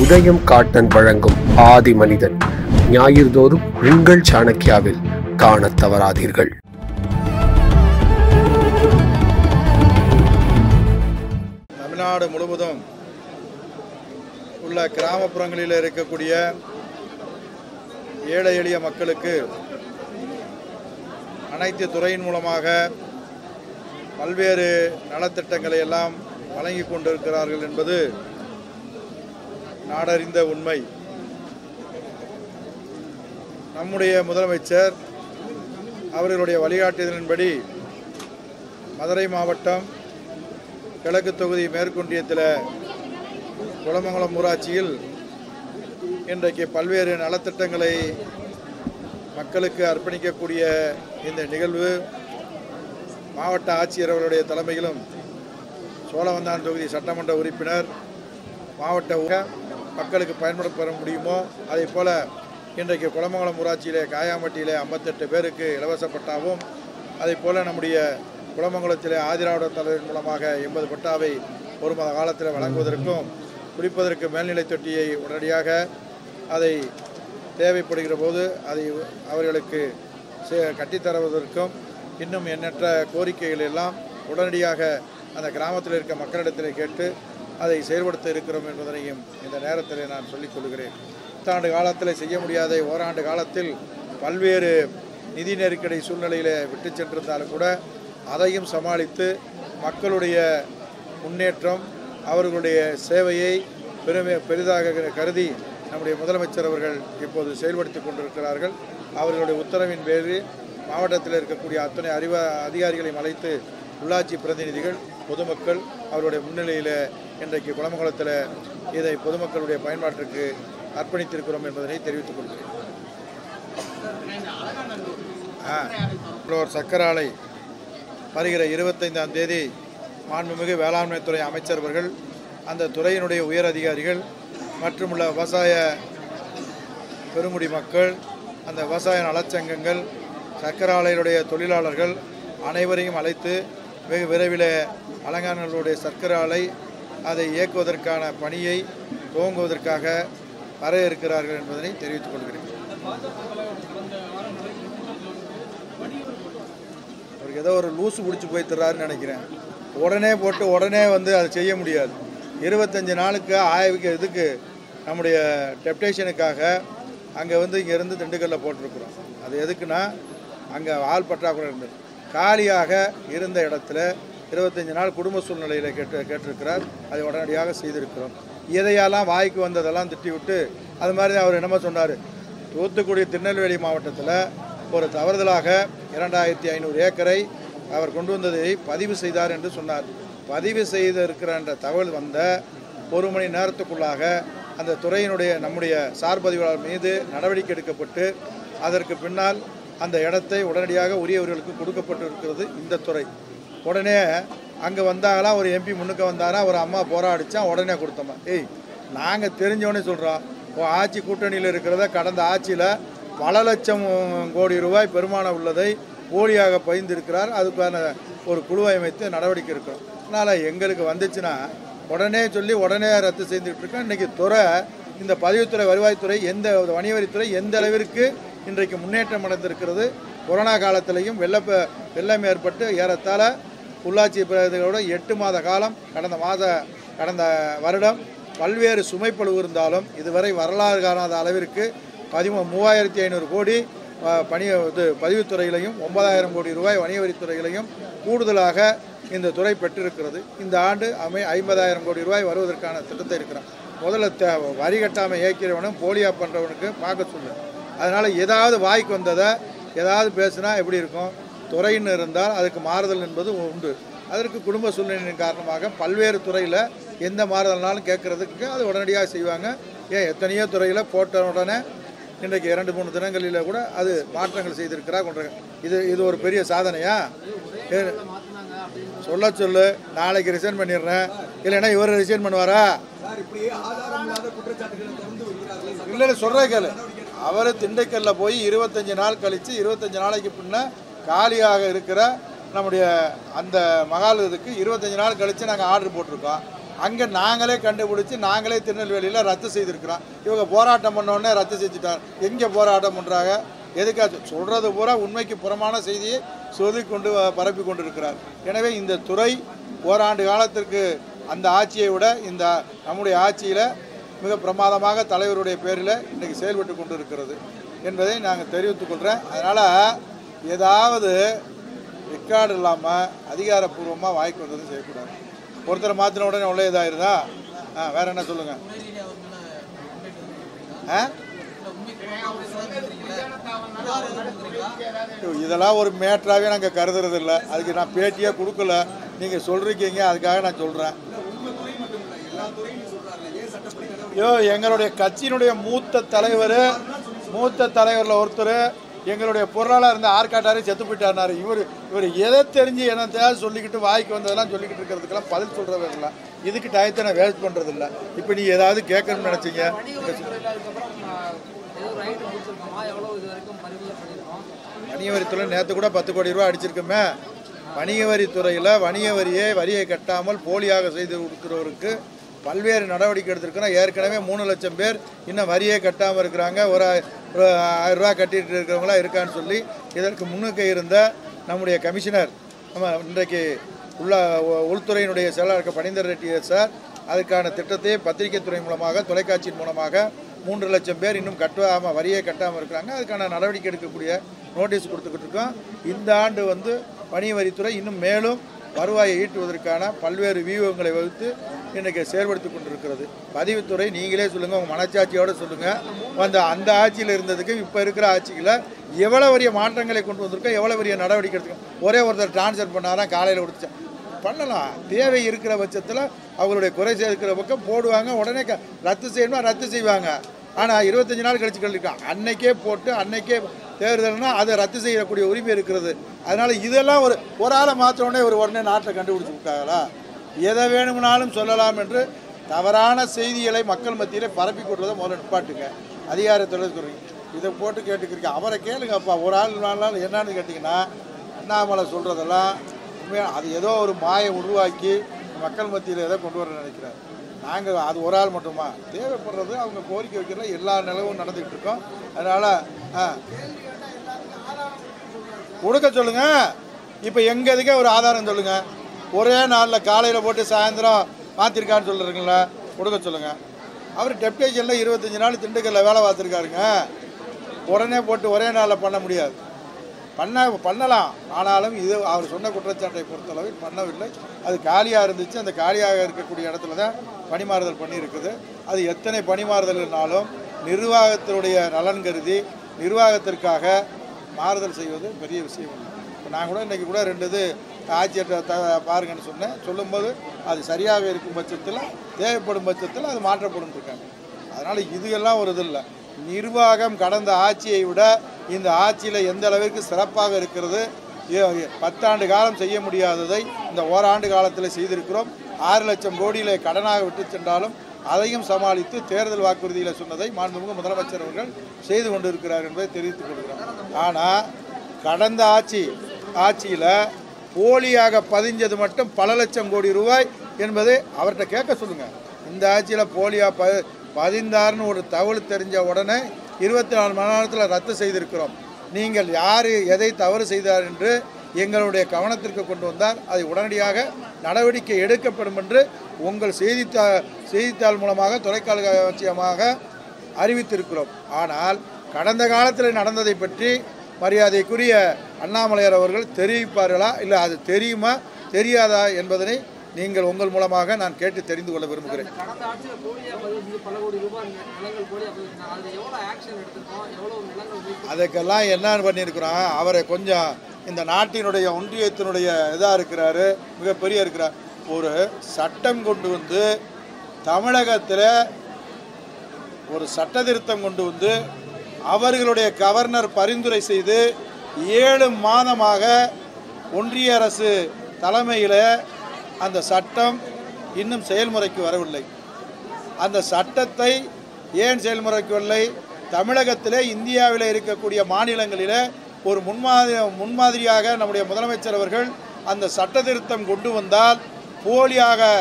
உதயம் காட்டன் வழங்கும் ஆதி மனிதன் ஞாயிறுதோறும் உங்கள் சாணக்கியாவில் காணத் தவறாதீர்கள் தமிழ்நாடு முழுவதும் உள்ள கிராமப்புறங்களில் இருக்கக்கூடிய ஏழை எளிய மக்களுக்கு அனைத்து துறையின் மூலமாக பல்வேறு நலத்திட்டங்களை எல்லாம் வழங்கி கொண்டிருக்கிறார்கள் என்பது நாடறிந்த உண்மை நம்முடைய முதலமைச்சர் அவர்களுடைய வழிகாட்டுதலின்படி மதுரை மாவட்டம் கிழக்கு தொகுதி மேற்கொண்டியத்தில் குளமங்கலம் ஊராட்சியில் இன்றைக்கு பல்வேறு நலத்திட்டங்களை மக்களுக்கு அர்ப்பணிக்கக்கூடிய இந்த நிகழ்வு மாவட்ட ஆட்சியர் அவர்களுடைய தலைமையிலும் சோழவந்தான் தொகுதி சட்டமன்ற உறுப்பினர் மாவட்ட ஊ- மக்களுக்கு பயன்பட பெற முடியுமோ அதே போல் இன்றைக்கு குளமங்கலம் ஊராட்சியிலே காயாம்பட்டியிலே ஐம்பத்தெட்டு பேருக்கு இலவச பட்டாவும் அதே போல் நம்முடைய குளமங்கலத்திலே ஆதிராவிட தலைவர் மூலமாக எண்பது பட்டாவை ஒரு மாத காலத்தில் வழங்குவதற்கும் குடிப்பதற்கு மேல்நிலை தொட்டியை உடனடியாக அதை தேவைப்படுகிற போது அதை அவர்களுக்கு சே- கட்டித்தருவதற்கும் இன்னும் எண்ணற்ற கோரிக்கைகள் எல்லாம் உடனடியாக அந்த கிராமத்தில் இருக்க மக்களிடத்தில் கேட்டு அதை செயல்படுத்த இருக்கிறோம் என்பதனையும் இந்த நேரத்தில் நான் சொல்லிக் கொள்கிறேன் பத்தாண்டு காலத்தில் செய்ய முடியாத ஓராண்டு காலத்தில் பல்வேறு நிதி நெருக்கடி சூழ்நிலையில் விட்டு சென்றிருந்தாலும் கூட அதையும் சமாளித்து மக்களுடைய முன்னேற்றம் அவர்களுடைய சேவையை பெருமை பெரிதாக கருதி நம்முடைய முதலமைச்சர் அவர்கள் இப்போது செயல்படுத்தி கொண்டிருக்கிறார்கள் அவர்களுடைய உத்தரவின் பேரில் மாவட்டத்தில் இருக்கக்கூடிய அத்தனை அறிவ அதிகாரிகளையும் அழைத்து உள்ளாட்சி பிரதிநிதிகள் பொதுமக்கள் அவருடைய முன்னிலையில் இன்றைக்கு குளமங்கலத்தில் இதை பொதுமக்களுடைய பயன்பாட்டிற்கு அர்ப்பணித்திருக்கிறோம் என்பதனை தெரிவித்துக் கொள்கிறேன் ஆ ஒரு சக்கர ஆலை வருகிற இருபத்தைந்தாம் தேதி மாண்புமிகு வேளாண்மை துறை அமைச்சர் அவர்கள் அந்த துறையினுடைய உயர் அதிகாரிகள் மற்றும் உள்ள விவசாய பெருங்குடி மக்கள் அந்த விவசாய நலச்சங்கங்கள் சக்கர ஆலையினுடைய தொழிலாளர்கள் அனைவரையும் அழைத்து வெகு விரைவில் அலங்காநல்லூருடைய சர்க்கரை ஆலை அதை இயக்குவதற்கான பணியை துவங்குவதற்காக வர இருக்கிறார்கள் என்பதனை தெரிவித்துக் கொள்கிறேன் அவருக்கு ஏதோ ஒரு லூசு பிடிச்சி போய் தர்றாருன்னு நினைக்கிறேன் உடனே போட்டு உடனே வந்து அதை செய்ய முடியாது இருபத்தஞ்சு நாளுக்கு ஆய்வுக்கு இதுக்கு நம்முடைய டெப்டேஷனுக்காக அங்கே வந்து இங்கேருந்து திண்டுக்கல்ல போட்டிருக்கிறோம் அது எதுக்குன்னா அங்கே ஆள் பற்றாக்குறை இருந்தது காலியாக இருந்த இடத்துல இருபத்தஞ்சு நாள் குடும்ப சூழ்நிலையில் கேட்டு கேட்டிருக்கிறார் அதை உடனடியாக செய்திருக்கிறோம் இதையெல்லாம் வாய்க்கு வந்ததெல்லாம் திட்டி விட்டு அது மாதிரி தான் அவர் என்னமோ சொன்னார் தூத்துக்குடி திருநெல்வேலி மாவட்டத்தில் ஒரு தவறுதலாக இரண்டாயிரத்தி ஐநூறு ஏக்கரை அவர் கொண்டு வந்ததை பதிவு செய்தார் என்று சொன்னார் பதிவு செய்திருக்கிற என்ற தகவல் வந்த ஒரு மணி நேரத்துக்குள்ளாக அந்த துறையினுடைய நம்முடைய சார் பதிவாளர் மீது நடவடிக்கை எடுக்கப்பட்டு அதற்கு பின்னால் அந்த இடத்தை உடனடியாக உரியவர்களுக்கு கொடுக்கப்பட்டு இருக்கிறது இந்த துறை உடனே அங்கே வந்தாங்களா ஒரு எம்பி முன்னுக்கு வந்தாரா ஒரு அம்மா போராடிச்சா உடனே கொடுத்தோமா ஏய் நாங்கள் தெரிஞ்சவொடனே சொல்கிறோம் உன் ஆட்சி கூட்டணியில் இருக்கிறத கடந்த ஆட்சியில் பல லட்சம் கோடி ரூபாய் பெருமானம் உள்ளதை போலியாக பகிர்ந்திருக்கிறார் அதுக்கான ஒரு குழுவை அமைத்து நடவடிக்கை இருக்கிறோம் அதனால் எங்களுக்கு வந்துச்சுன்னா உடனே சொல்லி உடனே ரத்து செய்துட்டு இருக்கோம் இன்றைக்கி துறை இந்த பதிவுத்துறை வருவாய்த்துறை எந்த வணிகவரித்துறை எந்த அளவிற்கு இன்றைக்கு முன்னேற்றம் அடைந்திருக்கிறது கொரோனா காலத்திலையும் வெள்ள வெள்ளம் ஏற்பட்டு ஏறத்தாழ உள்ளாட்சி பிரதிகளோட எட்டு மாத காலம் கடந்த மாத கடந்த வருடம் பல்வேறு சுமைப்பளு இருந்தாலும் இதுவரை வரலாறு காணாத அளவிற்கு பதிமூ மூவாயிரத்தி ஐநூறு கோடி அஹ், பணி இது பதிவுத்துறையிலையும் ஒன்பதாயிரம் கோடி ரூபாய் வணிக வரித்துறையிலையும் கூடுதலாக இந்த துறை பெற்றிருக்கிறது இந்த ஆண்டு அமை ஐம்பதாயிரம் கோடி ரூபாய் வருவதற்கான திட்டத்தை இருக்கிறோம் முதல்ல தே வரி கட்டாமல் இயக்கிறவனும் போலியா பண்ணுறவனுக்கு பார்க்க சொல்லு அதனால் ஏதாவது வாய்க்கு வந்ததை ஏதாவது பேசுனா எப்படி இருக்கும் துறைன்னு இருந்தால் அதுக்கு மாறுதல் என்பது உண்டு அதற்கு குடும்ப சூழ்நிலையின் காரணமாக பல்வேறு துறையில் எந்த மாறுதல்னாலும் கேட்குறதுக்கு அது உடனடியாக செய்வாங்க ஏன் எத்தனையோ துறையில் போட்ட உடனே இன்றைக்கு இரண்டு மூணு தினங்களில் கூட அது மாற்றங்கள் செய்திருக்கிறா கொண்ட இது இது ஒரு பெரிய சாதனையா ஏ, சொல்ல சொல்லு நாளைக்கு ரிசைன் பண்ணிடுறேன் இல்லைன்னா இவர் ரிசைன் பண்ணுவாரா இல்லை இல்லை சொல்கிறே கேளு அவர் திண்டுக்கல்ல போய் இருபத்தஞ்சு நாள் கழித்து இருபத்தஞ்சு நாளைக்கு பின்ன காலியாக இருக்கிற நம்முடைய அந்த மகால் இதுக்கு இருபத்தஞ்சு நாள் கழித்து நாங்கள் ஆர்டர் போட்டிருக்கோம் அங்கே நாங்களே கண்டுபிடிச்சி நாங்களே திருநெல்வேலியில் ரத்து செய்திருக்கிறோம் இவங்க போராட்டம் பண்ண உடனே ரத்து செஞ்சுட்டாங்க எங்கே போராட்டம் பண்ணுறாங்க எதுக்காக சொல்கிறது பூரா உண்மைக்கு புறமான செய்தியை சொல்லி கொண்டு வ- பரப்பி கொண்டு இருக்கிறார் எனவே இந்த துறை ஓராண்டு காலத்திற்கு அந்த ஆட்சியை விட இந்த நம்முடைய ஆட்சியில் மிக பிரமாதமாக தலைவருடைய பேரில் இன்றைக்கி செயல்பட்டு கொண்டு இருக்கிறது என்பதை நாங்கள் தெரிவித்துக் கொள்கிறேன் அதனால் ஏதாவது ரெக்கார்டு இல்லாமல் அதிகாரப்பூர்வமாக வாய்க்கு வந்ததும் செய்யக்கூடாது ஒருத்தரை மாற்றின உடனே உள்ள இதாயிருதா ஆ வேற என்ன சொல்லுங்கள் ஆ ஐயோ, இதெல்லாம் ஒரு மேட்டராகவே நாங்கள் கருதுறது இல்லை அதுக்கு நான் பேட்டியே கொடுக்கல நீங்கள் சொல்கிறீங்க அதுக்காக நான் சொல்கிறேன் ஐயோ எங்களுடைய கட்சியினுடைய மூத்த தலைவர் மூத்த தலைவரில் ஒருத்தர் எங்களுடைய பொருளாளர் இருந்த ஆற்காட்டாரே செத்து போயிட்டாருனாரு இவர் இவர் எதை தெரிஞ்சு என்னத்தையாவது சொல்லிக்கிட்டு வாய்க்கு வந்ததெல்லாம் சொல்லிக்கிட்டு இருக்கிறதுக்கெல்லாம் பதில் சொல்கிறவர் இல்லை இதுக்கு டயத்தை நான் வேஸ்ட் பண்ணுறது இல்லை இப்போ நீ ஏதாவது கேட்கணும்னு நினச்சிங்க அதுக்கப்புறம் ஏதோ ரைட்டு முடிச்சிருக்கோமா எவ்வளோ இது வரைக்கும் பரிந்துரை பண்ணியிருக்கோம் வணிக வரித்துறை நேற்று கூட பத்து கோடி ரூபா அடிச்சிருக்கோமே வணிக வரித்துறையில் வணிக வரியை வரியை கட்டாமல் போலியாக செய்து கொடுக்குறவருக்கு பல்வேறு நடவடிக்கை எடுத்திருக்கிறோம் ஏற்கனவே மூணு லட்சம் பேர் இன்னும் வரியே கட்டாமல் இருக்கிறாங்க ஒரு ஆ- ஒரு ஆயிரம் ரூபா கட்டிட்டு இருக்கிறவங்களாம் இருக்கான்னு சொல்லி இதற்கு முன்னுக்கு இருந்த நம்முடைய கமிஷனர் நம்ம இன்றைக்கு உள்ள உ- உள்துறையினுடைய செயலாளர் பணிந்தர் ரெட்டி சார் அதுக்கான திட்டத்தை பத்திரிகை துறை மூலமாக தொலைக்காட்சியின் மூலமாக மூன்று லட்சம் பேர் இன்னும் கட்டாமல் வரியே கட்டாமல் இருக்கிறாங்க அதுக்கான நடவடிக்கை எடுக்கக்கூடிய நோட்டீஸ் கொடுத்துக்கிட்டு இருக்கோம் இந்த ஆண்டு வந்து வணிக வரித்துறை இன்னும் மேலும் வருவாயை ஈட்டுவதற்கான பல்வேறு வியூகங்களை வகுத்து இன்றைக்கி செயல்படுத்தி கொண்டிருக்கிறது பதிவுத்துறை நீங்களே சொல்லுங்கள் உங்கள் மனச்சாட்சியோடு சொல்லுங்கள் அந்த அந்த ஆட்சியில் இருந்ததுக்கு இப்போ இருக்கிற ஆட்சியில் எவ்வளோ பெரிய மாற்றங்களை கொண்டு வந்திருக்கோம் எவ்வளோ பெரிய நடவடிக்கை எடுத்துக்கோம் ஒரே ஒருத்தர் டிரான்ஸ்ஃபர் பண்ணாராம் காலையில் கொடுத்தேன் பண்ணலாம் தேவை இருக்கிற பட்சத்தில் அவங்களுடைய குறை சேர்க்கிற பக்கம் போடுவாங்க உடனே க- ரத்து செய்யணுமா ரத்து செய்வாங்க ஆனால் இருபத்தஞ்சு நாள் கழிச்சு கழிக்கலாம் அன்னைக்கே போட்டு அன்னைக்கே தேர்தல்னா அதை ரத்து செய்யக்கூடிய உரிமை இருக்கிறது அதனால் இதெல்லாம் ஒரு ஒரு ஆளை மாற்ற உடனே ஒரு உடனே நாட்டை கண்டுபிடிச்சு விட்டாங்களா எதை வேணும்னாலும் சொல்லலாம் என்று தவறான செய்திகளை மக்கள் மத்தியில் பரப்பி கொள்வதை முதல்ல நிப்பாட்டுங்க அதிகாரத்தோட சொல்றீங்க இதை போட்டு கேட்டுக்கிறீங்க அவரை கேளுங்கப்பா ஒரு ஆள் நாலு நாள் என்னன்னு கேட்டிங்கன்னா அண்ணாமலை சொல்கிறதெல்லாம் உண்மையாக அது ஏதோ ஒரு மாயை உருவாக்கி மக்கள் மத்தியில் ஏதோ கொண்டு வர நினைக்கிறார் நாங்கள் அது ஒரு ஆள் மட்டுமா தேவைப்படுறது அவங்க கோரிக்கை வைக்கிறதுல எல்லா நிலவும் நடந்துக்கிட்டு இருக்கோம் அதனால் ஆ கொடுக்க சொல்லுங்க இப்போ எங்க இதுக்கே ஒரு ஆதாரம் சொல்லுங்க ஒரே நாளில் காலையில் போட்டு சாயந்தரம் மாற்றிருக்கான்னு சொல்லுறீங்களா கொடுக்க சொல்லுங்க அவர் டெப்டேஷனில் இருபத்தஞ்சி நாள் திண்டுக்கல்ல வேலை பார்த்துருக்காருங்க உடனே போட்டு ஒரே நாளில் பண்ண முடியாது பண்ண பண்ணலாம் ஆனாலும் இது அவர் சொன்ன குற்றச்சாட்டை பொறுத்தளவு பண்ணவில்லை அது காலியாக இருந்துச்சு அந்த காலியாக இருக்கக்கூடிய இடத்துல தான் பணிமாறுதல் பண்ணியிருக்குது அது எத்தனை பணிமாறுதல்னாலும் நிர்வாகத்தினுடைய நலன் கருதி நிர்வாகத்திற்காக மாறுதல் செய்வது பெரிய விஷயம் இல்லை இப்போ நான் கூட இன்றைக்கி கூட ரெண்டு இது ஆட்சியர்கிட்ட த பாருங்கன்னு சொன்னேன் சொல்லும்போது அது சரியாக இருக்கும் பட்சத்தில் தேவைப்படும் பட்சத்தில் அது மாற்றப்படும் இருக்காங்க அதனால் இது எல்லாம் ஒரு இது இல்லை நிர்வாகம் கடந்த ஆட்சியை விட இந்த ஆட்சியில் எந்த அளவிற்கு சிறப்பாக இருக்கிறது ஏ- ஏ- பத்தாண்டு காலம் செய்ய முடியாததை இந்த ஓராண்டு காலத்தில் செய்திருக்கிறோம் ஆறு லட்சம் கோடியிலே கடனாக விட்டு சென்றாலும் அதையும் சமாளித்து தேர்தல் வாக்குறுதியில் சொன்னதை மாண்புமிகு முதலமைச்சர் அவர்கள் செய்து கொண்டிருக்கிறார் என்பதை தெரிவித்துக் கொள்கிறோம் ஆனால் கடந்த ஆட்சி ஆட்சியில் போலியாக பதிஞ்சது மட்டும் பல லட்சம் கோடி ரூபாய் என்பதை அவர்கிட்ட கேட்க சொல்லுங்கள் இந்த ஆட்சியில் போலியாக ப பதிந்தார்னு ஒரு தகவல் தெரிஞ்ச உடனே இருபத்தி நாலு மணி நேரத்தில் ரத்து செய்திருக்கிறோம் நீங்கள் யார் எதை தவறு செய்தார் என்று எங்களுடைய கவனத்திற்கு கொண்டு வந்தால் அதை உடனடியாக நடவடிக்கை எடுக்கப்படும் என்று உங்கள் செய்தித்தா செய்தித்தாள் மூலமாக தொலைக்காட்சியமாக அறிவித்திருக்கிறோம் ஆனால் கடந்த காலத்தில் நடந்ததை பற்றி மரியாதைக்குரிய அண்ணாமலையார் அவர்கள் தெரிவிப்பார்களா இல்லை அது தெரியுமா தெரியாதா என்பதனை நீங்கள் உங்கள் மூலமாக நான் கேட்டு தெரிந்து கொள்ள விரும்புகிறேன் கடந்த ஆட்சியில் போலியாக பதிவு செஞ்சு பல கோடி ரூபாய் நிலங்கள் போலியாக பதிவு செஞ்சாங்க அதில் எவ்வளோ ஆக்ஷன் எடுத்திருக்கோம் எவ்வளோ நிலங்கள் மீட்பு அதுக்கெல்லாம் என்ன பண்ணியிருக்கிறோம் அவரை கொஞ்சம் இந்த நாட்டினுடைய ஒன்றியத்தினுடைய இதாக இருக்கிறாரு மிகப்பெரிய இருக்கிறார் ஒரு சட்டம் கொண்டு வந்து தமிழகத்தில் ஒரு சட்ட திருத்தம் கொண்டு வந்து அவர்களுடைய கவர்னர் பரிந்துரை செய்து ஏழு மாதமாக ஒன்றிய அரசு தலைமையில் அந்த சட்டம் இன்னும் செயல்முறைக்கு வரவில்லை அந்த சட்டத்தை ஏன் செயல்முறைக்கு வரலை தமிழகத்திலே இந்தியாவில் இருக்கக்கூடிய மாநிலங்களிலே ஒரு முன்மாதிரி முன்மாதிரியாக நம்முடைய முதலமைச்சர் அவர்கள் அந்த சட்ட திருத்தம் கொண்டு வந்தால் போலியாக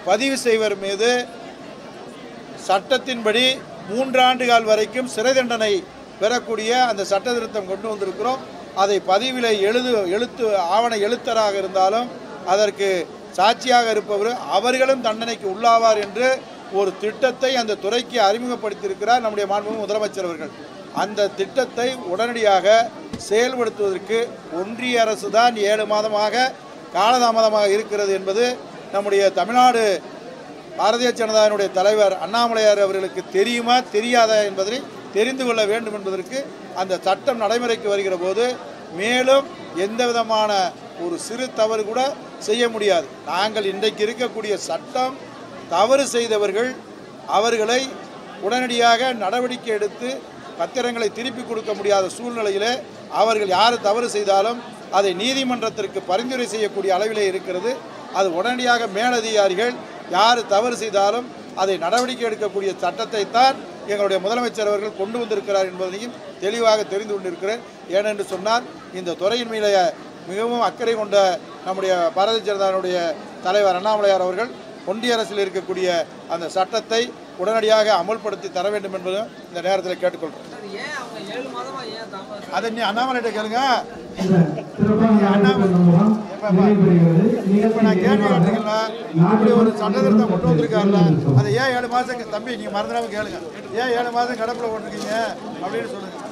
பதிவு செய்வர் மீது சட்டத்தின்படி மூன்றாண்டு கால் வரைக்கும் சிறை தண்டனை பெறக்கூடிய அந்த சட்ட திருத்தம் கொண்டு வந்திருக்கிறோம் அதை பதிவில் எழுது எழுத்து ஆவண எழுத்தராக இருந்தாலும் அதற்கு சாட்சியாக இருப்பவர் அவர்களும் தண்டனைக்கு உள்ளாவார் என்று ஒரு திட்டத்தை அந்த துறைக்கு அறிமுகப்படுத்தியிருக்கிறார் நம்முடைய மாண்புமிகு முதலமைச்சர் அவர்கள் அந்த திட்டத்தை உடனடியாக செயல்படுத்துவதற்கு ஒன்றிய அரசு தான் ஏழு மாதமாக காலதாமதமாக இருக்கிறது என்பது நம்முடைய தமிழ்நாடு பாரதிய ஜனதாவினுடைய தலைவர் அண்ணாமலையார் அவர்களுக்கு தெரியுமா தெரியாதா என்பதை தெரிந்து கொள்ள வேண்டும் என்பதற்கு அந்த சட்டம் நடைமுறைக்கு வருகிற போது மேலும் எந்த விதமான ஒரு சிறு தவறு கூட செய்ய முடியாது நாங்கள் இன்றைக்கு இருக்கக்கூடிய சட்டம் தவறு செய்தவர்கள் அவர்களை உடனடியாக நடவடிக்கை எடுத்து பத்திரங்களை திருப்பி கொடுக்க முடியாத சூழ்நிலையிலே அவர்கள் யார் தவறு செய்தாலும் அதை நீதிமன்றத்திற்கு பரிந்துரை செய்யக்கூடிய அளவிலே இருக்கிறது அது உடனடியாக மேலதிகாரிகள் யார் தவறு செய்தாலும் அதை நடவடிக்கை எடுக்கக்கூடிய சட்டத்தை தான் எங்களுடைய முதலமைச்சர் அவர்கள் கொண்டு வந்திருக்கிறார் என்பதையும் தெளிவாக தெரிந்து கொண்டிருக்கிறேன் ஏனென்று சொன்னால் இந்த துறையின் மீது மிகவும் அக்கறை கொண்ட நம்முடைய பாரதிய ஜனதாவுடைய தலைவர் அண்ணாமலையார் அவர்கள் ஒன்றிய அரசில் இருக்கக்கூடிய அந்த சட்டத்தை உடனடியாக அமல்படுத்தி தர வேண்டும் என்பதும் இந்த நேரத்தில் கேட்டுக்கொள்கிறோம் அது ஏன் அவங்க ஏழு மாதமா ஏன் தாமதம் அதை நீ அண்ணாமலைகிட்ட கேளுங்க இந்த சிறப்பான நாடகத்தின் மூலம் நிறைவு பெறுகிறது. இப்போ நான் கேள்வி கேட்டீங்களா இப்படி ஒரு சட்ட திருத்தம் கொண்டு வந்திருக்காருல்ல அதை ஏன் ஏழு மாதம் தம்பி நீங்கள் மறந்துடாம கேளுங்க ஏன் ஏழு மாதம் கடப்பில் போட்டிருக்கீங்க அப்படின்னு சொல்லுங்க